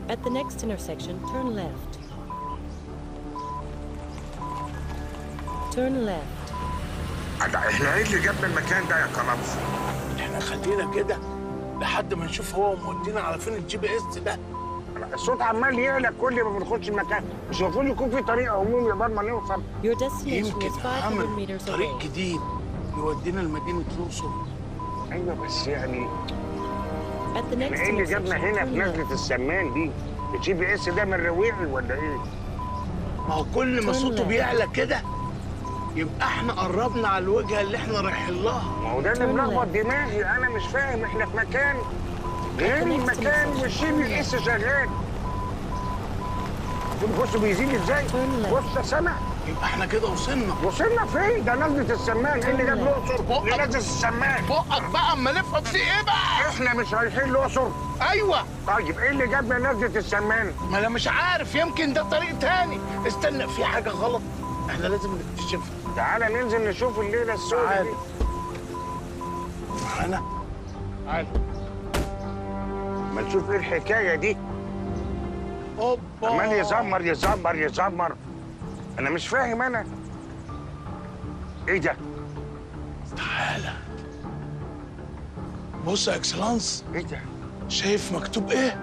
At the next intersection, turn left. Turn left. احنا ايه اللي جابنا المكان ده يا كلامس احنا خلينا كده لحد ما نشوف هو مودينا على فين الجي بي اس ده الصوت عمال يعلى كل ما بنخش المكان مش المفروض يكون في طريق عمومي قبل ما نوصل Your destination يمكن is 500 عامل meters طريق away. جديد يودينا لمدينة الأقصر ايوه بس يعني At the next ايه اللي intersection, جابنا هنا turn في نزله left. السمان دي الجي بي اس ده من رواعي ولا ايه؟ ما هو كل ما turn صوته left. بيعلى كده يبقى احنا قربنا على الوجهة اللي احنا رايحين لها ما هو ده اللي turn ملخبط left. دماغي انا مش فاهم احنا في مكان غير next المكان intersection, والجي بي اس شغال شوف بص بيزيد ازاي turn left. بص يا سامع يبقى احنا كده وصلنا وصلنا فين؟ ده نزلة السمان ايه اللي جاب الاقصر؟ لنزلة السمان بقك بقى اما نفهم في ايه بقى احنا مش رايحين الاقصر ايوه طيب ايه اللي جابنا نزلة السمان؟ ما انا مش عارف يمكن ده طريق تاني استنى في حاجة غلط احنا لازم نكتشفها تعالى ننزل نشوف الليلة السوداء تعال. دي معانا تعال ما نشوف ايه الحكاية دي اوبا عمال يزمر يزمر يزمر انا مش فاهم انا ايه ده؟ تعالى بص يا اكسلانس ايه ده؟ شايف مكتوب ايه؟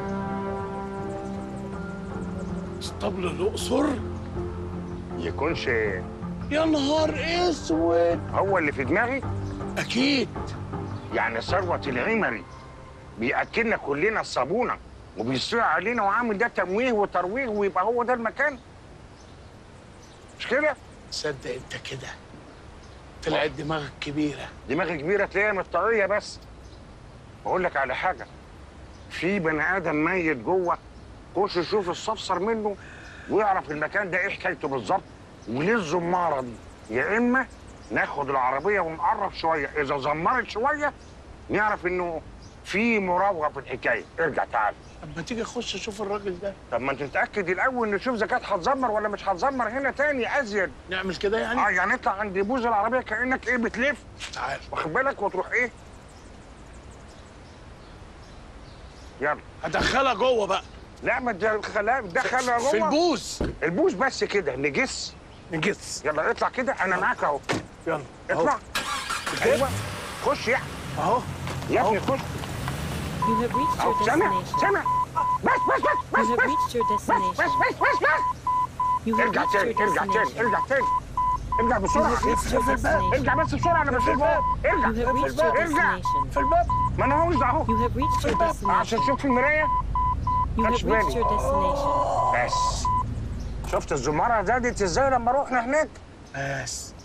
اسطبل الأقصر يكونش يا نهار اسود هو اللي في دماغي اكيد يعني ثروة العمري بيأكلنا كلنا الصابونة وبيصيع علينا وعامل ده تمويه وترويج ويبقى هو ده المكان مش كده؟ تصدق انت كده طلعت دماغك كبيرة دماغي كبيرة تلاقيها مطاعية بس بقول لك على حاجة في بني آدم ميت جوه خش شوف الصفصر منه ويعرف المكان ده ايه حكايته بالظبط وليه الزمارة دي يا إما ناخد العربية ونقرب شوية إذا زمرت شوية نعرف إنه في مراوغة في الحكاية ارجع تعال طب ما تيجي اخش اشوف الراجل ده طب ما انت نتأكد الأول نشوف إذا كانت هتزمر ولا مش هتزمر هنا تاني أزيد نعمل كده يعني اه يعني اطلع عند بوز العربية كأنك إيه بتلف تعال واخد بالك وتروح إيه يلا هدخلها جوه بقى لا ما تدخلها دخلها جوه في البوز البوز بس كده نجس نجس يلا اطلع كده انا معاك اهو يلا اطلع أهو. ايوه خش يا اهو يا ابني خش You have reached اهو your سامع destination. سامع بس بس بس You بس have بس reached your بس بس destination. بس بس بس You have ارجع reached تاني your ارجع تاني destination. ارجع تاني ارجع بسرعة You have reached your destination. ارجع بس بسرعة انا بشوف اهو You have ارجع reached your ارجع destination. في الباب ما انا هو اهو You have reached your عشان destination. تشوف في المراية You have خدش reached بالي. your destination. بس شفت الزمارة زادت ازاي لما رحنا هناك بس